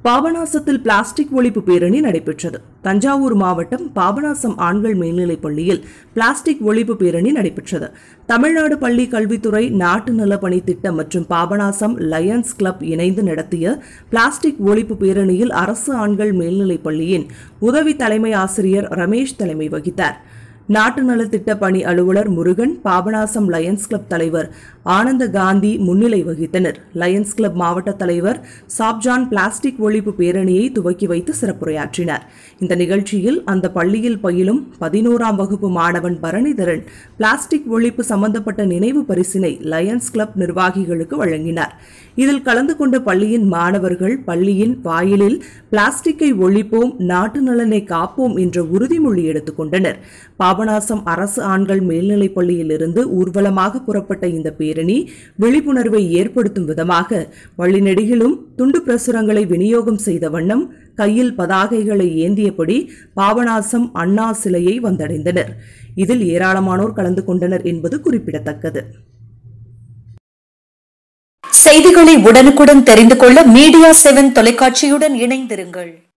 பாபநாசத்தில் plastic ஒழிப்பு பேரணி நடைபெற்றது தஞ்சாவூர் மாவட்டம் பாபநாசம் ஆண்கள் மேல்நிலைப் பள்ளியில் பிளாஸ்டிக் ஒழிப்பு பேரணி நடைபெற்றது தமிழ்நாடு பள்ளி கல்வித்துறை நாட்டு நல பணி திட்டம் மற்றும் பாபநாசம் லயன்ஸ் கிளப் இணைந்து நடத்திய பிளாஸ்டிக் ஒழிப்பு பேரணியில் அரசு ஆண்கள் மேல்நிலைப் பள்ளியின் உதவி தலைமை ஆசிரியர் ரமேஷ் தலைமை வகித்தார் நாட்டு நலத்திட்ட பணி அலுவலர் முருகன் பாபநாசம் லயன்ஸ் கிளப் தலைவர் ஆனந்த காந்தி முன்னிலை வகித்தனர் லயன்ஸ் கிளப் மாவட்ட தலைவர் சாப்ஜான் பிளாஸ்டிக் ஒழிப்பு பேரணியை துவக்கி வைத்து சிறப்புரையாற்றினார் இந்த நிகழ்ச்சியில் அந்த பள்ளியில் பயிலும் பதினோராம் வகுப்பு மாணவன் பரணிதரன் பிளாஸ்டிக் ஒழிப்பு சம்பந்தப்பட்ட நினைவு பரிசினை லயன்ஸ் கிளப் நிர்வாகிகளுக்கு வழங்கினார் இதில் கலந்து கொண்ட பள்ளியின் மாணவர்கள் பள்ளியின் வாயிலில் பிளாஸ்டிக்கை ஒழிப்போம் நாட்டு நலனை காப்போம் என்ற உறுதிமொழி எடுத்துக் கொண்டனர் பாபநாசம் அரசு ஆண்கள் மேல்நிலைப் பள்ளியிலிருந்து ஊர்வலமாக புறப்பட்ட இந்த பேரணி விழிப்புணர்வை ஏற்படுத்தும் விதமாக வழிநெடுகிலும் துண்டு பிரசுரங்களை விநியோகம் செய்த வண்ணம் கையில் பதாகைகளை ஏந்தியபடி பாபநாசம் அண்ணா சிலையை வந்தடைந்தனர் இதில் ஏராளமானோர் கலந்து கொண்டனர் என்பது குறிப்பிடத்தக்கது செய்திகளை உடனுக்குடன் தெரிந்து கொள்ள மீடியா செவன் தொலைக்காட்சியுடன் இணைந்திருங்கள்